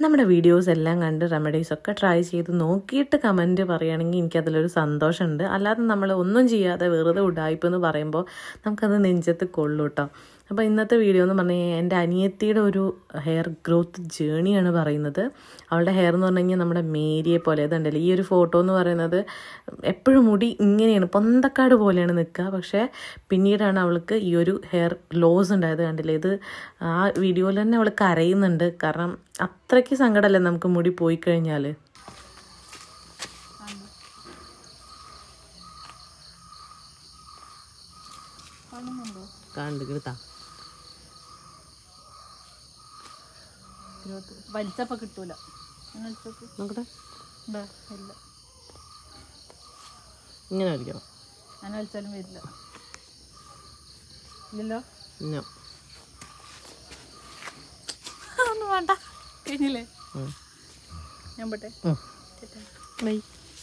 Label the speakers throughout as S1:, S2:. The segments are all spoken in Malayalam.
S1: നമ്മുടെ വീഡിയോസ് എല്ലാം കണ്ട് റെമഡീസ് ഒക്കെ ട്രൈ ചെയ്ത് നോക്കിയിട്ട് കമൻറ്റ് പറയുകയാണെങ്കിൽ എനിക്കതിലൊരു സന്തോഷമുണ്ട് അല്ലാതെ നമ്മൾ ഒന്നും ചെയ്യാതെ വെറുതെ ഉടായ്പ എന്ന് പറയുമ്പോൾ നമുക്കത് നെഞ്ചത്ത് കൊള്ളു കേട്ടോ അപ്പോൾ ഇന്നത്തെ വീഡിയോ എന്ന് പറഞ്ഞു കഴിഞ്ഞാൽ എൻ്റെ അനിയത്തിയുടെ ഒരു ഹെയർ ഗ്രോത്ത് ജേണിയാണ് പറയുന്നത് അവളുടെ ഹെയർ എന്ന് പറഞ്ഞു കഴിഞ്ഞാൽ നമ്മുടെ മേരിയെ പോലെ ഇതുണ്ടല്ലോ ഈ ഒരു ഫോട്ടോ എന്ന് പറയുന്നത് എപ്പോഴും മുടി ഇങ്ങനെയാണ് പൊന്തക്കാട് പോലെയാണ് നിൽക്കുക പക്ഷേ പിന്നീടാണ് അവൾക്ക് ഈ ഒരു ഹെയർ ലോസ് ഉണ്ടായത് കണ്ടില്ലേ ഇത് ആ വീഡിയോയിൽ തന്നെ അവൾ കരയുന്നുണ്ട് കാരണം അത്രയ്ക്ക് സങ്കടമല്ലേ നമുക്ക് മുടി പോയി കഴിഞ്ഞാൽ കണ്ടിട്ടാ
S2: വലിച്ചപ്പോ കിട്ടൂല അങ്ങനെ വലിച്ചോക്ക്
S1: നോക്കട്ടെ
S2: ഇതാ, ഇല്ല
S1: ഇങ്ങനെ വലിക്കണം
S2: അങ്ങനെ വലിച്ചാലും വരില്ല ഇല്ലല്ലോ
S1: ഇന്ന
S2: ഒന്നും വേണ്ട കഴിഞ്ഞില്ലേ ഞാൻ പോട്ടെ
S1: ബൈ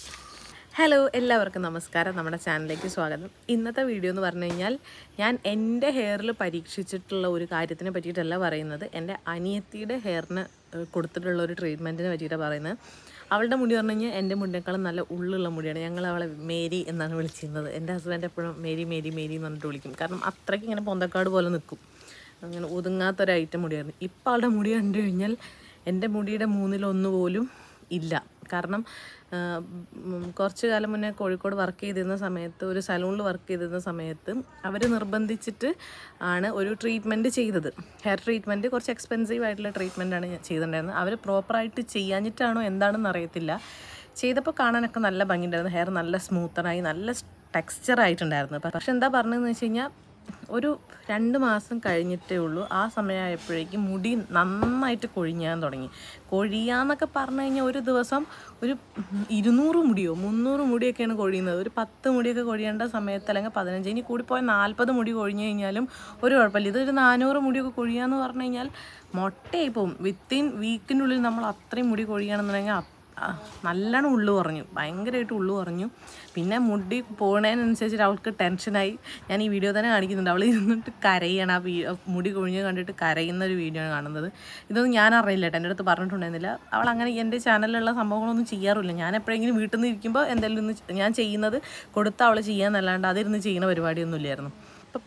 S1: ഹലോ എല്ലാവർക്കും നമസ്കാരം നമ്മുടെ ചാനലിലേക്ക് സ്വാഗതം ഇന്നത്തെ വീഡിയോ എന്ന് പറഞ്ഞു കഴിഞ്ഞാൽ ഞാൻ എൻ്റെ ഹെയറിൽ പരീക്ഷിച്ചിട്ടുള്ള ഒരു കാര്യത്തിനെ പറ്റിയിട്ടല്ല പറയുന്നത് എൻ്റെ അനിയത്തിയുടെ ഹെയറിന് ഏഹ്, കൊടുത്തിട്ടുള്ള ഒരു ട്രീറ്റ്മെൻറ്റിനെ പറ്റിയിട്ടാണ് പറയുന്നത് അവളുടെ മുടി പറഞ്ഞു കഴിഞ്ഞാൽ എൻ്റെ മുടിനേക്കാളും നല്ല ഉള്ളുള്ള മുടിയാണ് ഞങ്ങൾ അവളെ മേരി എന്നാണ് വിളിച്ചിരുന്നത് എൻ്റെ ഹസ്ബൻഡ് എപ്പോഴും മേരി മേരി മേരി എന്ന് പറഞ്ഞിട്ട് വിളിക്കും കാരണം അത്രയ്ക്ക് ഇങ്ങനെ പൊന്തക്കാട് പോലെ നിൽക്കും അങ്ങനെ ഒതുങ്ങാത്തൊരു ഐറ്റം മുടിയായിരുന്നു ഇപ്പോൾ അവളുടെ മുടി കണ്ടു കഴിഞ്ഞാൽ എൻ്റെ മുടിയുടെ മൂന്നിലൊന്ന് പോലും ഇല്ല കാരണം ആ, ഉം, കുറച്ച് കാലം മുന്നേ കോഴിക്കോട് വർക്ക് ചെയ്തിരുന്ന സമയത്ത് ഒരു സലൂണിൽ വർക്ക് ചെയ്തിരുന്ന സമയത്ത് അവർ നിർബന്ധിച്ചിട്ട് ആണ് ഒരു ട്രീറ്റ്മെൻറ്റ് ചെയ്തത് ഹെയർ ട്രീറ്റ്മെൻറ്റ് കുറച്ച് എക്സ്പെൻസീവ് ആയിട്ടുള്ള ട്രീറ്റ്മെൻറ്റാണ് ചെയ്തിട്ടുണ്ടായിരുന്നത് അവർ പ്രോപ്പറായിട്ട് ചെയ്യാഞ്ഞിട്ടാണോ എന്താണെന്ന് അറിയത്തില്ല ചെയ്തപ്പോൾ കാണാനൊക്കെ നല്ല ഭംഗിയുണ്ടായിരുന്നു ഹെയർ നല്ല സ്മൂത്തനായി നല്ല ടെക്സ്ചർ ആയിട്ടുണ്ടായിരുന്നു പക്ഷെ എന്താ പറഞ്ഞതെന്ന് വെച്ച് കഴിഞ്ഞാൽ ഒരു രണ്ട് മാസം കഴിഞ്ഞിട്ടേ ഉള്ളൂ ആ സമയമായപ്പോഴേക്കും മുടി നന്നായിട്ട് കൊഴിയാൻ തുടങ്ങി കൊഴിയാന്നൊക്കെ പറഞ്ഞു കഴിഞ്ഞാൽ ഒരു ദിവസം ഒരു ഇരുന്നൂറ് മുടിയോ മുന്നൂറ് മുടിയൊക്കെയാണ് കൊഴിയുന്നത് ഒരു പത്ത് മുടിയൊക്കെ കൊഴിയേണ്ട സമയത്ത് അല്ലെങ്കിൽ പതിനഞ്ച് ഇനി കൂടിപ്പോയ നാൽപ്പത് മുടി കൊഴിഞ്ഞു കഴിഞ്ഞാലും ഒരു കുഴപ്പമില്ല ഇതൊരു നാനൂറ് മുടിയൊക്കെ കൊഴിയാന്ന് പറഞ്ഞു കഴിഞ്ഞാൽ മൊട്ടയായി പോകും വിത്തിൻ വീക്കിനുള്ളിൽ നമ്മൾ അത്രയും മുടി കൊഴിയുകയാണെന്നുണ്ടെങ്കിൽ അ- ആ, നല്ലോണം ഉള്ളു പറഞ്ഞു ഭയങ്കരമായിട്ട് ഉള്ളു പറഞ്ഞു പിന്നെ മുടി പോണതിനനുസരിച്ചിട്ട് അവൾക്ക് ടെൻഷനായി ഞാൻ ഈ വീഡിയോ തന്നെ കാണിക്കുന്നുണ്ട് അവൾ ഇരുന്നിട്ട് കരയാണ് ആ വീ മുടി കൊഴിഞ്ഞ് കണ്ടിട്ട് കരയുന്ന ഒരു വീഡിയോ ആണ് കാണുന്നത് ഇതൊന്നും ഞാൻ അറിയില്ല കേട്ടോ എൻ്റെ അടുത്ത് പറഞ്ഞിട്ടുണ്ടായിരുന്നില്ല അവൾ അങ്ങനെ എൻ്റെ ചാനലിലുള്ള സംഭവങ്ങളൊന്നും ചെയ്യാറില്ല ഞാൻ എപ്പോഴെങ്കിലും വീട്ടിൽ നിന്ന് ഇരിക്കുമ്പോൾ എന്തെങ്കിലും ഒന്ന് ചെ- ഞാൻ ചെയ്യുന്നത് കൊടുത്ത അവൾ ചെയ്യാന്നല്ലാണ്ട് അതിരുന്ന് ചെയ്യുന്ന പരിപാടിയൊന്നും ഇല്ലായിരുന്നു ഇപ്പം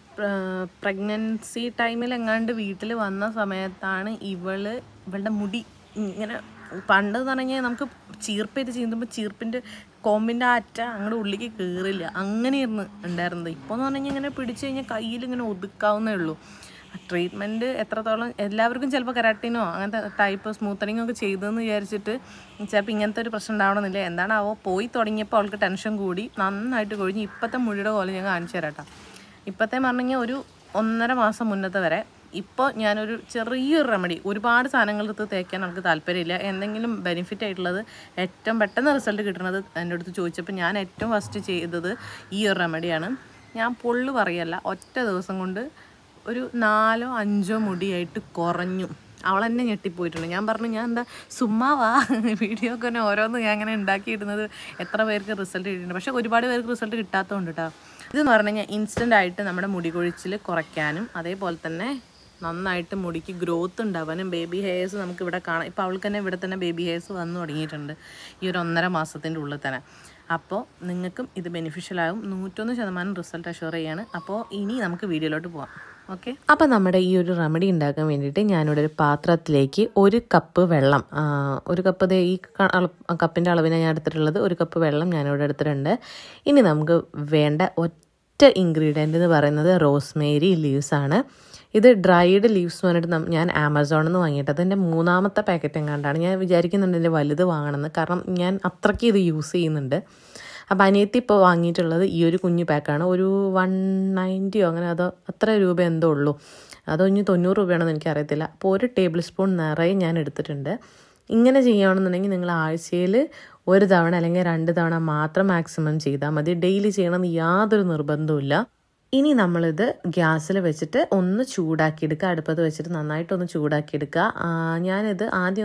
S1: പ്രഗ്നൻസി ടൈമിൽ എങ്ങാണ്ട് വീട്ടിൽ വന്ന സമയത്താണ് ഇവള് ഇവളുടെ മുടി ഇങ്ങനെ പണ്ട് എന്ന് പറഞ്ഞാൽ നമുക്ക് ചീർപ്പ് ചെയ്ത് ചെയ്യുമ്പോൾ ചീർപ്പിൻ്റെ കോമ്പിൻ്റെ അറ്റ അങ്ങോട്ട് ഉള്ളിലേക്ക് കയറില്ല അങ്ങനെയായിരുന്നു ഉണ്ടായിരുന്നത് ഇപ്പോൾ എന്ന് പറഞ്ഞു കഴിഞ്ഞാൽ ഇങ്ങനെ പിടിച്ചു കഴിഞ്ഞാൽ കയ്യിൽ ഇങ്ങനെ ഒതുക്കാവുന്നേ ഉള്ളൂ ട്രീറ്റ്മെൻറ്റ് എത്രത്തോളം എല്ലാവർക്കും ചിലപ്പോൾ കരാട്ടിനോ അങ്ങനത്തെ ടൈപ്പ് സ്മൂത്തനിങ്ങോ ഒക്കെ ചെയ്തതെന്ന് വിചാരിച്ചിട്ട് ചിലപ്പോൾ ഇങ്ങനത്തെ ഒരു പ്രശ്നം ഉണ്ടാവണമെന്നില്ല എന്താണാവോ പോയി തുടങ്ങിയപ്പോൾ അവൾക്ക് ടെൻഷൻ കൂടി നന്നായിട്ട് കൊഴിഞ്ഞ് ഇപ്പോഴത്തെ മുടിയുടെ പോലെ ഞാൻ കാണിച്ചു തരാം കേട്ടോ ഇപ്പോഴത്തെ പറഞ്ഞു കഴിഞ്ഞാൽ ഒരു ഒന്നര മാസം മുന്നത്തെ വരെ ഇപ്പോൾ ഞാനൊരു ചെറിയൊരു റെമഡി ഒരുപാട് സാധനങ്ങൾ എടുത്ത് തേക്കാൻ നമുക്ക് താല്പര്യമില്ല എന്തെങ്കിലും ബെനിഫിറ്റ് ആയിട്ടുള്ളത് ഏറ്റവും പെട്ടെന്ന് റിസൾട്ട് കിട്ടുന്നത് എൻ്റെ അടുത്ത് ചോദിച്ചപ്പോൾ ഞാൻ ഏറ്റവും ഫസ്റ്റ് ചെയ്തത് ഈ ഒരു റെമഡിയാണ് ഞാൻ പൊള്ളു പറയല്ല ഒറ്റ ദിവസം കൊണ്ട് ഒരു നാലോ അഞ്ചോ മുടിയായിട്ട് കുറഞ്ഞു അവൾ തന്നെ ഞെട്ടിപ്പോയിട്ടുണ്ട് ഞാൻ പറഞ്ഞു ഞാൻ എന്താ സുമ്മാ വാ വീഡിയോ ഒക്കെ തന്നെ ഓരോന്ന് ഞാൻ അങ്ങനെ ഉണ്ടാക്കിയിടുന്നത് എത്ര പേർക്ക് റിസൾട്ട് കിട്ടിയിട്ടുണ്ട് പക്ഷേ ഒരുപാട് പേർക്ക് റിസൾട്ട് കിട്ടാത്തതുകൊണ്ട് കേട്ടോ ഇതെന്ന് പറഞ്ഞു കഴിഞ്ഞാൽ ഇൻസ്റ്റൻ്റ് ആയിട്ട് നമ്മുടെ മുടി കൊഴിച്ചിൽ കുറയ്ക്കാനും അതേപോലെ തന്നെ നന്നായിട്ട് മുടിക്ക് ഗ്രോത്ത് ഉണ്ടാവാനും ബേബി ഹെയർസ് നമുക്ക് ഇവിടെ കാണാം ഇപ്പോൾ അവൾക്ക് തന്നെ ഇവിടെ തന്നെ ബേബി ഹെയർസ് വന്നു തുടങ്ങിയിട്ടുണ്ട് ഈ ഒരു ഒന്നര മാസത്തിൻ്റെ ഉള്ളിൽ തന്നെ അപ്പോൾ നിങ്ങൾക്കും ഇത് ബെനിഫിഷ്യൽ ആകും നൂറ്റൊന്ന് ശതമാനം റിസൾട്ട് അഷ്യൂർ ചെയ്യാണ് അപ്പോൾ ഇനി നമുക്ക് വീഡിയോയിലോട്ട് പോവാം ഓക്കെ അപ്പോൾ നമ്മുടെ ഈ ഒരു റെമഡി ഉണ്ടാക്കാൻ വേണ്ടിയിട്ട് ഞാനിവിടെ ഒരു പാത്രത്തിലേക്ക് ഒരു കപ്പ് വെള്ളം ആ, ഒരു കപ്പ് ദേ ഈ ക- അള- കപ്പിൻ്റെ അളവിനെ ഞാൻ എടുത്തിട്ടുള്ളത് ഒരു കപ്പ് വെള്ളം ഞാനിവിടെ എടുത്തിട്ടുണ്ട് ഇനി നമുക്ക് വേണ്ട ഒറ്റ ഇൻഗ്രീഡിയൻ്റ് എന്ന് പറയുന്നത് റോസ്മേരി ലീവ്സ് ആണ് ഇത് ഡ്രൈഡ് ലീവ്സ് പറഞ്ഞിട്ട് നം- ഞാൻ ആമസോണിൽ നിന്ന് വാങ്ങിയിട്ട് അതിൻ്റെ മൂന്നാമത്തെ പാക്കറ്റ് എങ്ങാണ്ടാണ് ഞാൻ വിചാരിക്കുന്നുണ്ട് ഇതിൻ്റെ വലുത് വാങ്ങണമെന്ന് കാരണം ഞാൻ അത്രയ്ക്ക് ഇത് യൂസ് ചെയ്യുന്നുണ്ട് അപ്പോൾ അനിയത്തി ഇപ്പോൾ വാങ്ങിയിട്ടുള്ളത് ഈ ഒരു കുഞ്ഞു പാക്കാണ് ഒരു വൺ നയൻറ്റിയോ അങ്ങനെ അതോ അത്ര രൂപ എന്തോ ഉള്ളൂ അതോ ഇനി തൊണ്ണൂറ് രൂപയാണെന്ന് എനിക്കറിയത്തില്ല അപ്പോൾ ഒരു ടേബിൾ സ്പൂൺ നിറയെ ഞാൻ എടുത്തിട്ടുണ്ട് ഇങ്ങനെ ചെയ്യുകയാണെന്നുണ്ടെങ്കിൽ നിങ്ങൾ ആഴ്ചയിൽ ഒരു തവണ അല്ലെങ്കിൽ രണ്ട് തവണ മാത്രം മാക്സിമം ചെയ്താൽ മതി ഡെയിലി ചെയ്യണമെന്ന് യാതൊരു നിർബന്ധവുമില്ല ഇനി നമ്മളിത് ഗ്യാസിൽ വെച്ചിട്ട് ഒന്ന് ചൂടാക്കിയെടുക്കുക അടുപ്പത്ത് വെച്ചിട്ട് നന്നായിട്ടൊന്ന് ചൂടാക്കിയെടുക്കുക ആ, ഞാനിത് ആദ്യം ഒന്ന്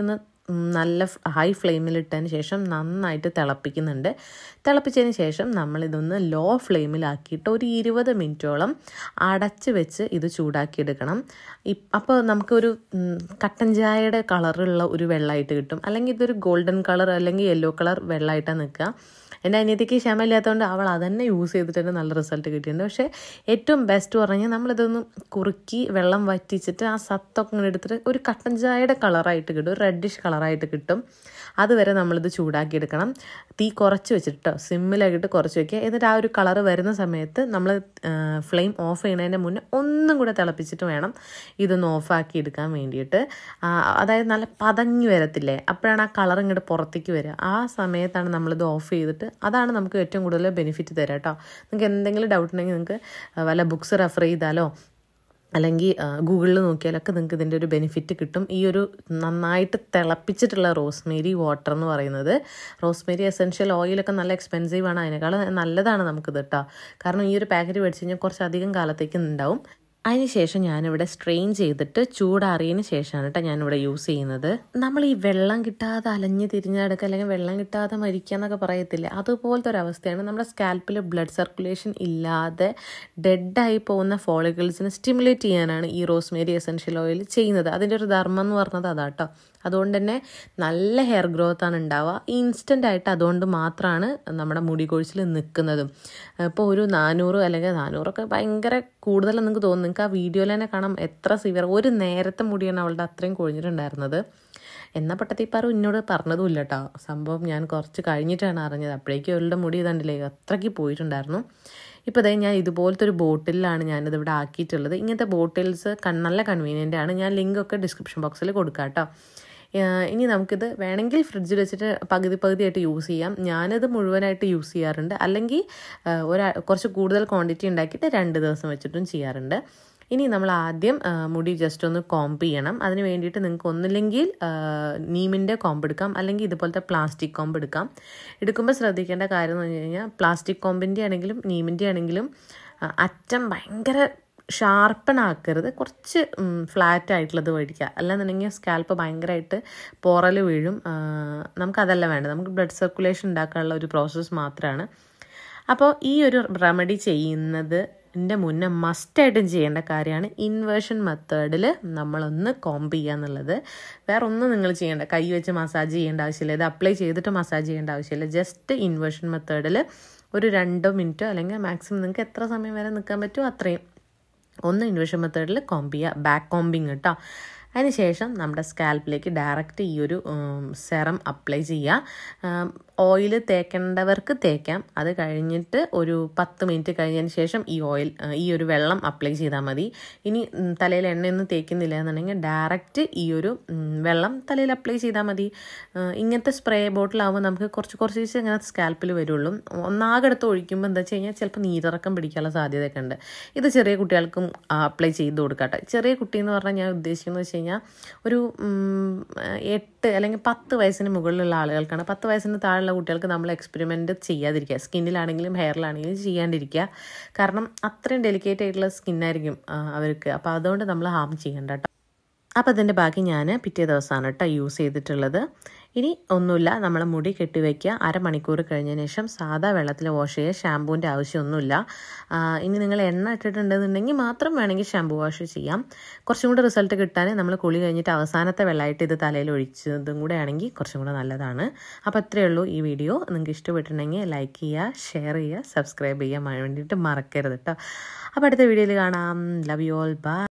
S1: ഉം, നല്ല ഹൈ ഫ്ലെയിമിലിട്ടതിന് ശേഷം നന്നായിട്ട് തിളപ്പിക്കുന്നുണ്ട് തിളപ്പിച്ചതിന് ശേഷം നമ്മളിതൊന്ന് ലോ ഫ്ലെയിമിലാക്കിയിട്ട് ഒരു ഇരുപത് മിനിറ്റോളം അടച്ച് വെച്ച് ഇത് ചൂടാക്കിയെടുക്കണം ഇ- അപ്പോൾ നമുക്കൊരു ഉം, കട്ടൻ ചായയുടെ കളറുള്ള ഒരു വെള്ളമായിട്ട് കിട്ടും അല്ലെങ്കിൽ ഇതൊരു ഗോൾഡൻ കളർ അല്ലെങ്കിൽ യെല്ലോ കളർ വെള്ളമായിട്ടാണ് നിൽക്കുക എൻ്റെ അനിയത്തിക്ക് ക്ഷമയില്ലാത്തതുകൊണ്ട് അവൾ അതന്നെ യൂസ് ചെയ്തിട്ട് നല്ല റിസൾട്ട് കിട്ടിയിട്ടുണ്ട് പക്ഷേ ഏറ്റവും ബെസ്റ്റ് പറഞ്ഞാൽ നമ്മളിതൊന്ന് കുറുക്കി വെള്ളം വറ്റിച്ചിട്ട് ആ സത്തൊക്കെ ഇങ്ങനെ എടുത്തിട്ട് ഒരു കട്ടൻ ചായയുടെ കളറായിട്ട് കിട്ടും ഒരു റെഡിഷ് കളറായിട്ട് കിട്ടും അതുവരെ നമ്മളിത് ചൂടാക്കി എടുക്കണം തീ കുറച്ച് വെച്ചിട്ടോ സിമ്മിലാക്കിയിട്ട് കുറച്ച് വെക്കുക എന്നിട്ട് ആ ഒരു കളറ് വരുന്ന സമയത്ത് നമ്മൾ ഫ്ലെയിം ഓഫ് ചെയ്യുന്നതിൻ്റെ മുന്നേ ഒന്നും കൂടെ തിളപ്പിച്ചിട്ട് വേണം ഇതൊന്ന് ഓഫാക്കി എടുക്കാൻ വേണ്ടിയിട്ട് ആ, അതായത് നല്ല പതഞ്ഞു വരത്തില്ലേ അപ്പോഴാണ് ആ കളർ ഇങ്ങോട്ട് പുറത്തേക്ക് വരിക ആ സമയത്താണ് നമ്മളിത് ഓഫ് ചെയ്തിട്ട് അതാണ് നമുക്ക് ഏറ്റവും കൂടുതൽ ബെനിഫിറ്റ് തരാം കേട്ടോ നിങ്ങൾക്ക് എന്തെങ്കിലും ഡൗട്ട് ഉണ്ടെങ്കിൽ നിങ്ങൾക്ക് വല്ല ബുക്സ് റെഫർ ചെയ്താലോ അല്ലെങ്കിൽ ഗൂഗിളിൽ നോക്കിയാലൊക്കെ നിങ്ങൾക്ക് ഇതിൻ്റെ ഒരു ബെനിഫിറ്റ് കിട്ടും ഈ ഒരു നന്നായിട്ട് തിളപ്പിച്ചിട്ടുള്ള റോസ്മേരി വാട്ടർ എന്ന് പറയുന്നത് റോസ്മേരി എസെൻഷ്യൽ ഓയിലൊക്കെ നല്ല എക്സ്പെൻസീവ് ആണ് അതിനേക്കാൾ നല്ലതാണ് നമുക്കിത് കേട്ടോ കാരണം ഈ ഒരു പാക്കറ്റ് മേടിച്ച് കഴിഞ്ഞാൽ കുറച്ചധികം കാലത്തേക്ക് ഉണ്ടാവും അതിനുശേഷം ഞാനിവിടെ സ്ട്രെയിൻ ചെയ്തിട്ട് ചൂടാറിയതിന് ശേഷമാണ് കേട്ടോ ഞാനിവിടെ യൂസ് ചെയ്യുന്നത് നമ്മൾ ഈ വെള്ളം കിട്ടാതെ അലഞ്ഞ് തിരിഞ്ഞെടുക്കുക അല്ലെങ്കിൽ വെള്ളം കിട്ടാതെ മരിക്കുക എന്നൊക്കെ പറയത്തില്ലേ അതുപോലത്തെ ഒരു അവസ്ഥയാണ് നമ്മുടെ സ്കാൽപ്പിൽ ബ്ലഡ് സർക്കുലേഷൻ ഇല്ലാതെ ഡെഡായി പോകുന്ന ഫോളിക്കിൾസിനെ സ്റ്റിമുലേറ്റ് ചെയ്യാനാണ് ഈ റോസ്മേരി എസെൻഷ്യൽ ഓയിൽ ചെയ്യുന്നത് അതിൻ്റെ ഒരു ധർമ്മം എന്ന് പറഞ്ഞത് അതാട്ടോ അതുകൊണ്ട് തന്നെ നല്ല ഹെയർ ഗ്രോത്ത് ആണ് ഉണ്ടാവുക ഇൻസ്റ്റൻ്റ് ആയിട്ട് അതുകൊണ്ട് മാത്രമാണ് നമ്മുടെ മുടി കൊഴിച്ചിൽ നിൽക്കുന്നതും ഇപ്പോൾ ഒരു നാനൂറ് അല്ലെങ്കിൽ നാനൂറൊക്കെ ഭയങ്കര കൂടുതൽ നിങ്ങൾക്ക് തോന്നും നിങ്ങൾക്ക് ആ വീഡിയോയിൽ തന്നെ കാണാം എത്ര സിവിയർ ഒരു നേരത്തെ മുടിയാണ് അവളുടെ അത്രയും കൊഴിഞ്ഞിട്ടുണ്ടായിരുന്നത് എന്നാൽ പട്ടത്തിപ്പാറു എന്നോട് പറഞ്ഞതും ഇല്ല കേട്ടോ സംഭവം ഞാൻ കുറച്ച് കഴിഞ്ഞിട്ടാണ് അറിഞ്ഞത് അപ്പോഴേക്കും അവളുടെ മുടി ഇതുണ്ടല്ലേ അത്രയ്ക്ക് പോയിട്ടുണ്ടായിരുന്നു ഇപ്പോൾ ഇതേ ഞാൻ ഇതുപോലത്തെ ഒരു ബോട്ടിലാണ് ഞാനിത് ഇവിടെ ആക്കിയിട്ടുള്ളത് ഇങ്ങനത്തെ ബോട്ടിൽസ് നല്ല കൺവീനിയൻ്റ് ആണ് ഞാൻ ലിങ്കൊക്കെ ഡിസ്ക്രിപ്ഷൻ ബോക്സിൽ കൊടുക്കാം കേട്ടോ ഏഹ് ഇനി നമുക്കിത് വേണമെങ്കിൽ ഫ്രിഡ്ജിൽ വെച്ചിട്ട് പകുതി പകുതിയായിട്ട് യൂസ് ചെയ്യാം ഞാനിത് മുഴുവനായിട്ട് യൂസ് ചെയ്യാറുണ്ട് അല്ലെങ്കിൽ ഏഹ് ഒരാ കുറച്ച് കൂടുതൽ ക്വാണ്ടിറ്റി ഉണ്ടാക്കിയിട്ട് രണ്ട് ദിവസം വെച്ചിട്ടും ചെയ്യാറുണ്ട് ഇനി നമ്മൾ ആദ്യം ആ, മുടി ജസ്റ്റ് ഒന്ന് കോംബ് ചെയ്യണം അതിന് വേണ്ടിയിട്ട് നിങ്ങൾക്ക് ഒന്നില്ലെങ്കിൽ നീമിൻ്റെ കോമ്പ് എടുക്കാം അല്ലെങ്കിൽ ഇതുപോലത്തെ പ്ലാസ്റ്റിക് കോമ്പ് എടുക്കാം എടുക്കുമ്പോൾ ശ്രദ്ധിക്കേണ്ട കാര്യം എന്ന് പറഞ്ഞു കഴിഞ്ഞാൽ പ്ലാസ്റ്റിക് കോമ്പിൻ്റെ ആണെങ്കിലും നീമിൻ്റെ ആണെങ്കിലും ആ, അറ്റം ഭയങ്കര ഷാർപ്പൺ ആക്കരുത് കുറച്ച് ഫ്ലാറ്റ് ആയിട്ടുള്ളത് മേടിക്കുക അല്ലാന്നുണ്ടെങ്കിൽ സ്കാൽപ്പ് ഭയങ്കരമായിട്ട് പോറൽ വീഴും ആ, നമുക്കതല്ല വേണ്ടത് നമുക്ക് ബ്ലഡ് സർക്കുലേഷൻ ഉണ്ടാക്കാനുള്ള ഒരു പ്രോസസ്സ് മാത്രമാണ് അപ്പോൾ ഈ ഒരു റെമഡി ചെയ്യുന്നത് ൻ്റെ മുന്നേ മസ്റ്റായിട്ടും ചെയ്യേണ്ട കാര്യമാണ് ഇൻവേർഷൻ മെത്തേഡിൽ നമ്മളൊന്ന് കോംബ് ചെയ്യുക എന്നുള്ളത് വേറെ ഒന്നും നിങ്ങൾ ചെയ്യേണ്ട കൈ വെച്ച് മസാജ് ചെയ്യേണ്ട ആവശ്യമില്ല ഇത് അപ്ലൈ ചെയ്തിട്ട് മസാജ് ചെയ്യേണ്ട ആവശ്യമില്ല ജസ്റ്റ് ഇൻവേർഷൻ മെത്തേഡിൽ ഒരു രണ്ടോ മിനിറ്റോ അല്ലെങ്കിൽ മാക്സിമം നിങ്ങൾക്ക് എത്ര സമയം വരെ നിൽക്കാൻ പറ്റുമോ അത്രയും ഒന്ന് ഇൻവേഷൻ മെത്തേഡിൽ കോംബ് ചെയ്യുക ബാക്ക് കോമ്പിങ് കേട്ടോ അതിനുശേഷം നമ്മുടെ സ്കാൽപ്പിലേക്ക് ഡയറക്റ്റ് ഈ ഒരു സെറം അപ്ലൈ ചെയ്യുക ഓയിൽ തേക്കേണ്ടവർക്ക് തേക്കാം അത് കഴിഞ്ഞിട്ട് ഒരു പത്ത് മിനിറ്റ് കഴിഞ്ഞതിന് ശേഷം ഈ ഓയിൽ ഈ ഒരു വെള്ളം അപ്ലൈ ചെയ്താൽ മതി ഇനി ഉം, തലയിൽ എണ്ണയൊന്നും തേക്കുന്നില്ല എന്നുണ്ടെങ്കിൽ ഡയറക്റ്റ് ഈ ഒരു ഉം, വെള്ളം തലയിൽ അപ്ലൈ ചെയ്താൽ മതി ആ, ഇങ്ങനത്തെ സ്പ്രേ ബോട്ടിലാകുമ്പോൾ നമുക്ക് കുറച്ച് കുറച്ച് ദിവസം ഇങ്ങനെ സ്കാൽപ്പിൽ വരുള്ളൂ ഒന്നാകെടുത്ത് ഒഴിക്കുമ്പോൾ എന്താ വെച്ച് കഴിഞ്ഞാൽ ചിലപ്പോൾ നീരിറക്കം പിടിക്കാനുള്ള സാധ്യതയൊക്കെ ഉണ്ട് ഇത് ചെറിയ കുട്ടികൾക്കും അപ്ലൈ ചെയ്ത് കൊടുക്കട്ടെ ചെറിയ കുട്ടി എന്ന് പറഞ്ഞാൽ ഞാൻ ഉദ്ദേശിക്കുന്നത് വെച്ച് കഴിഞ്ഞാൽ ഒരു ഉം, എട്ട് അല്ലെങ്കിൽ പത്ത് വയസ്സിന് മുകളിലുള്ള ആളുകൾക്കാണ് പത്ത് വയസ്സിന് താഴെയുള്ള കുട്ടികൾക്ക് നമ്മൾ എക്സ്പെരിമെൻറ്റ് ചെയ്യാതിരിക്കുക സ്കിന്നിലാണെങ്കിലും ഹെയറിലാണെങ്കിലും ചെയ്യാണ്ടിരിക്കുക കാരണം അത്രയും ഡെലിക്കേറ്റ് ആയിട്ടുള്ള സ്കിന്നായിരിക്കും അവർക്ക് അപ്പോൾ അതുകൊണ്ട് നമ്മൾ ഹാം ചെയ്യേണ്ട കേട്ടോ അപ്പോൾ അതിൻ്റെ ബാക്കി ഞാൻ പിറ്റേ ദിവസമാണ് കേട്ടോ യൂസ് ചെയ്തിട്ടുള്ളത് ഇനി ഒന്നുമില്ല നമ്മൾ മുടി കെട്ടിവെക്കുക അരമണിക്കൂർ കഴിഞ്ഞതിന് ശേഷം സാധാ വെള്ളത്തിൽ വാഷ് ചെയ്യുക ഷാമ്പൂവിൻ്റെ ആവശ്യമൊന്നുമില്ല ആ, ഇനി നിങ്ങൾ എണ്ണ ഇട്ടിട്ടുണ്ടെന്നുണ്ടെങ്കിൽ മാത്രം വേണമെങ്കിൽ ഷാമ്പൂ വാഷ് ചെയ്യാം കുറച്ചും കൂടെ റിസൾട്ട് കിട്ടാൻ നമ്മൾ കുളി കഴിഞ്ഞിട്ട് അവസാനത്തെ വെള്ളമായിട്ട് ഇത് തലയിൽ ഒഴിച്ചതും കൂടെ ആണെങ്കിൽ കുറച്ചും കൂടെ നല്ലതാണ് അപ്പോൾ അത്രയേ ഉള്ളൂ ഈ വീഡിയോ നിങ്ങൾക്ക് ഇഷ്ടപ്പെട്ടിട്ടുണ്ടെങ്കിൽ ലൈക്ക് ചെയ്യുക ഷെയർ ചെയ്യുക സബ്സ്ക്രൈബ് ചെയ്യാൻ വേണ്ടിയിട്ട് മറക്കരുത് കേട്ടോ അപ്പോൾ അടുത്ത വീഡിയോയിൽ കാണാം ലവ് യു ഓൾ ബൈ